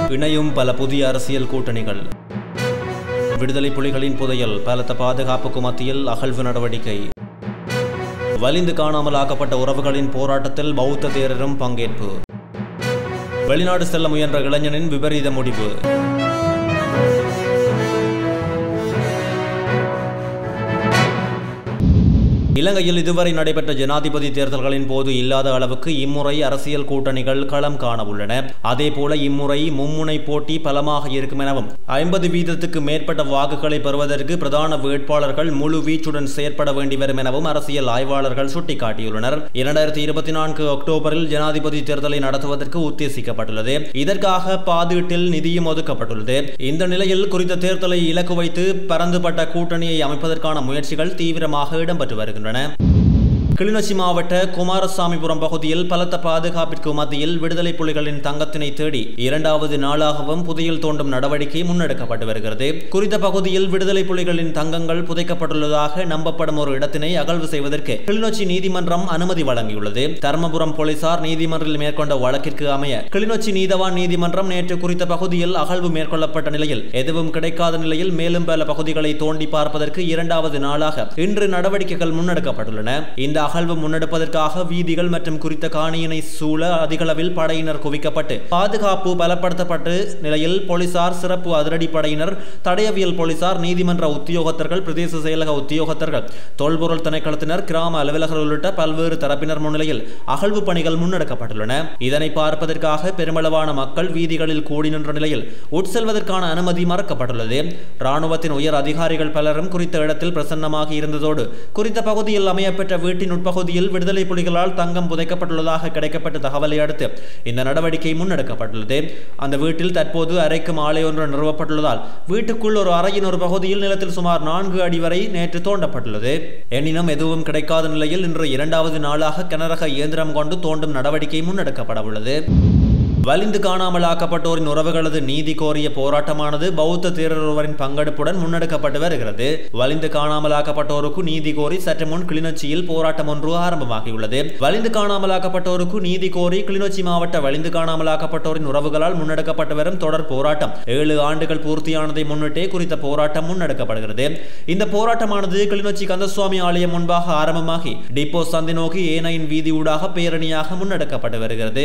இணையும் பல புதிய அரசியல் கூட்டணிகள் விடுதலை புலிகளின் புதையல் பலத்த பாதுகாப்புக்கு மத்தியில் அகழ்வு நடவடிக்கை வலிந்து காணாமல் ஆக்கப்பட்ட உறவுகளின் போராட்டத்தில் பௌத்த தேரரும் பங்கேற்பு வெளிநாடு செல்ல முயன்ற இளைஞனின் விபரீத முடிவு இலங்கையில் இதுவரை நடைபெற்ற ஜனாதிபதி தேர்தல்களின் போது இல்லாத அளவுக்கு இம்முறை அரசியல் கூட்டணிகள் களம் காண உள்ளன அதேபோல இம்முறை மும்முனை போட்டி பலமாக இருக்கும் எனவும் ஐம்பது வீதத்துக்கு மேற்பட்ட வாக்குகளை பெறுவதற்கு பிரதான வேட்பாளர்கள் முழு வீச்சுடன் செயற்பட வேண்டி வரும் எனவும் அரசியல் ஆய்வாளர்கள் சுட்டிக்காட்டியுள்ளனர் இரண்டாயிரத்தி இருபத்தி நான்கு அக்டோபரில் ஜனாதிபதி தேர்தலை நடத்துவதற்கு உத்தேசிக்கப்பட்டுள்ளது இதற்காக பாதீட்டில் நிதியும் ஒதுக்கப்பட்டுள்ளது இந்த நிலையில் குறித்த தேர்தலை இலக்கு வைத்து பரந்துபட்ட கூட்டணியை அமைப்பதற்கான முயற்சிகள் தீவிரமாக இடம்பெற்று வருகின்றன கிளிநொச்சி மாவட்ட குமாரசாமிபுரம் பகுதியில் பலத்த பாதுகாப்பிற்கு மத்தியில் விடுதலை புலிகளின் தங்கத்தினை தேடி இரண்டாவது நாளாகவும் புதையல் தோண்டும் நடவடிக்கை முன்னெடுக்கப்பட்டு வருகிறது குறித்த பகுதியில் விடுதலை புலிகளின் தங்கங்கள் புதைக்கப்பட்டுள்ளதாக நம்பப்படும் ஒரு இடத்தினை அகழ்வு செய்வதற்கு கிளிநொச்சி நீதிமன்றம் அனுமதி வழங்கியுள்ளது தர்மபுரம் போலீசார் நீதிமன்றில் மேற்கொண்ட வழக்கிற்கு அமைய கிளிநொச்சி நீதவான் நீதிமன்றம் நேற்று குறித்த பகுதியில் அகழ்வு மேற்கொள்ளப்பட்ட நிலையில் எதுவும் கிடைக்காத நிலையில் மேலும் பல பகுதிகளை தோண்டி பார்ப்பதற்கு இரண்டாவது நாளாக இன்று நடவடிக்கைகள் முன்னெடுக்கப்பட்டுள்ளன இந்த அகழ்வு முன்னெடுப்பதற்காக வீதிகள் மற்றும் குறித்த காணியினை சூழ அதிகளவில் படையினர் குவிக்கப்பட்டு பாதுகாப்பு பலப்படுத்தப்பட்டு நிலையில் போலீசார் சிறப்பு அதிரடி படையினர் தடயவியல் போலீசார் நீதிமன்ற உத்தியோகத்தர்கள் பிரதேச செயலக உத்தியோகத்தர்கள் தொல்பொருள் திணைக்களத்தினர் கிராம அலுவலகர்கள் உள்ளிட்ட பல்வேறு தரப்பினர் முன்னிலையில் அகழ்வு பணிகள் முன்னெடுக்கப்பட்டுள்ளன இதனை பார்ப்பதற்காக பெருமளவான மக்கள் வீதிகளில் கூடி நின்ற நிலையில் உட்செல்வதற்கான அனுமதி மறக்கப்பட்டுள்ளது ராணுவத்தின் உயர் அதிகாரிகள் பலரும் குறித்த இடத்தில் பிரசன்னமாக இருந்ததோடு குறித்த பகுதியில் அமையப்பெற்ற வீட்டின் உட்பகுதியில் விடுதலை புலிகளால் தங்கம் புதைக்கப்பட்டுள்ளதாக கிடைக்கப்பட்ட தகவலை அடுத்து இந்த நடவடிக்கை முன்னெடுக்கப்பட்டுள்ளது அந்த வீட்டில் தற்போது அறைக்கும் ஆலை ஒன்று நிறுவப்பட்டுள்ளதால் வீட்டுக்குள் ஒரு அறையின் ஒரு பகுதியில் நிலத்தில் சுமார் நான்கு அடி வரை நேற்று தோண்டப்பட்டுள்ளது எனினும் எதுவும் கிடைக்காத நிலையில் இன்று இரண்டாவது நாளாக கனரக இயந்திரம் கொண்டு தோண்டும் நடவடிக்கை முன்னெடுக்கப்பட உள்ளது வலிந்து காணாமல் ஆக்கப்பட்டோரின் உறவுகளது நீதி கோரிய போராட்டமானது பௌத்த தேரர் ஒருவரின் பங்கெடுப்புடன் முன்னெடுக்கப்பட்டு வருகிறது வலிந்து காணாமல் ஆக்கப்பட்டோருக்கு நீதி கோரி சற்று முன் கிளிநொச்சியில் போராட்டம் ஒன்று ஆரம்பமாகியுள்ளது வலிந்து காணாமல் ஆக்கப்பட்டோருக்கு நீதி கோரி கிளிநொச்சி மாவட்ட வலிந்து காணாமல் ஆக்கப்பட்டோரின் உறவுகளால் முன்னெடுக்கப்பட்டு வரும் தொடர் போராட்டம் ஏழு ஆண்டுகள் பூர்த்தியானதை முன்னிட்டே குறித்த போராட்டம் முன்னெடுக்கப்படுகிறது இந்த போராட்டமானது கிளிநொச்சி கந்தசுவாமி ஆலயம் முன்பாக ஆரம்பமாகி டிப்போ சந்தி நோக்கி ஏனையின் வீதி ஊடாக பேரணியாக முன்னெடுக்கப்பட்டு வருகிறது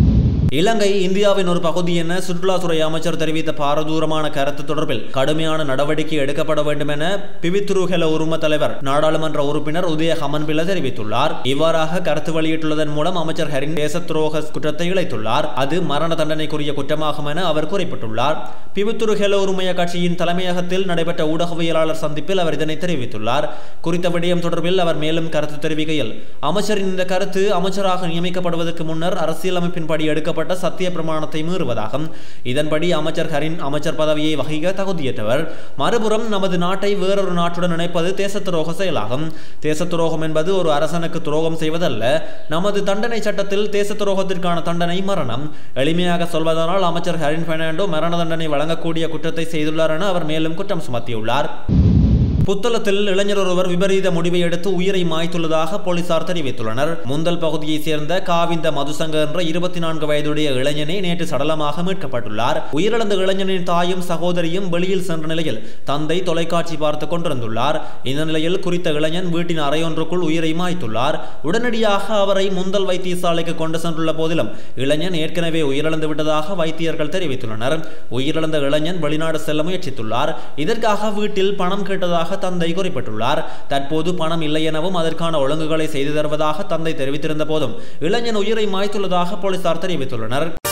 இலங்கை இந்தியாவின் ஒரு பகுதி என சுற்றுலாத்துறை அமைச்சர் தெரிவித்த பாரதூரமான கருத்து தொடர்பில் கடுமையான நடவடிக்கை எடுக்கப்பட வேண்டும் என பிவித்துருகெல உரிம தலைவர் நாடாளுமன்ற உறுப்பினர் உதய ஹமன்பில தெரிவித்துள்ளார் இவ்வாறாக கருத்து வெளியிட்டுள்ளதன் மூலம் அமைச்சர் ஹரின் தேச துரோக குற்றத்தை இழைத்துள்ளார் அது மரண தண்டனைக்குரிய குற்றமாகும் என அவர் குறிப்பிட்டுள்ளார் பிவித்துருகெல உரிமைய கட்சியின் தலைமையகத்தில் நடைபெற்ற ஊடகவியலாளர் சந்திப்பில் அவர் இதனை தெரிவித்துள்ளார் குறித்த விடயம் தொடர்பில் அவர் மேலும் கருத்து தெரிவிக்கையில் அமைச்சரின் இந்த கருத்து அமைச்சராக நியமிக்கப்படுவதற்கு முன்னர் அரசியலமைப்பின்படி எடுக்கப்பட்ட செய்யப்பட்ட சத்திய பிரமாணத்தை மீறுவதாகும் இதன்படி அமைச்சர் ஹரின் அமைச்சர் பதவியை வகிக்க தகுதியற்றவர் மறுபுறம் நமது நாட்டை வேறொரு நாட்டுடன் இணைப்பது தேச துரோக செயலாகும் தேச துரோகம் என்பது ஒரு அரசனுக்கு துரோகம் செய்வதல்ல நமது தண்டனை சட்டத்தில் தேச துரோகத்திற்கான தண்டனை மரணம் எளிமையாக சொல்வதனால் அமைச்சர் ஹரின் பெர்னாண்டோ மரண தண்டனை வழங்கக்கூடிய குற்றத்தை செய்துள்ளார் என அவர் மேலும் குற்றம் சுமத்தியுள்ளார் புத்தளத்தில் இளைஞர் ஒருவர் விபரீத முடிவை எடுத்து உயிரை மாய்த்துள்ளதாக போலீசார் தெரிவித்துள்ளனர் முந்தல் பகுதியைச் சேர்ந்த காவிந்த மதுசங்க என்ற இருபத்தி நான்கு வயதுடைய இளைஞனே நேற்று சடலமாக மீட்கப்பட்டுள்ளார் உயிரிழந்த இளைஞனின் தாயும் சகோதரியும் வெளியில் சென்ற நிலையில் தந்தை தொலைக்காட்சி பார்த்து கொண்டிருந்துள்ளார் இந்த நிலையில் குறித்த இளைஞன் வீட்டின் அறையொன்றுக்குள் உயிரை மாய்த்துள்ளார் உடனடியாக அவரை முந்தல் வைத்தியசாலைக்கு கொண்டு சென்றுள்ள போதிலும் இளைஞன் ஏற்கனவே உயிரிழந்து விட்டதாக வைத்தியர்கள் தெரிவித்துள்ளனர் உயிரிழந்த இளைஞன் வெளிநாடு செல்ல முயற்சித்துள்ளார் இதற்காக வீட்டில் பணம் கேட்டதாக தந்தை குறிப்பிட்டுள்ளார் தற்போது பணம் இல்லை எனவும் அதற்கான ஒழுங்குகளை செய்து தருவதாக தந்தை தெரிவித்திருந்த போதும் இளைஞன் உயிரை மாய்த்துள்ளதாக போலீசார் தெரிவித்துள்ளனர்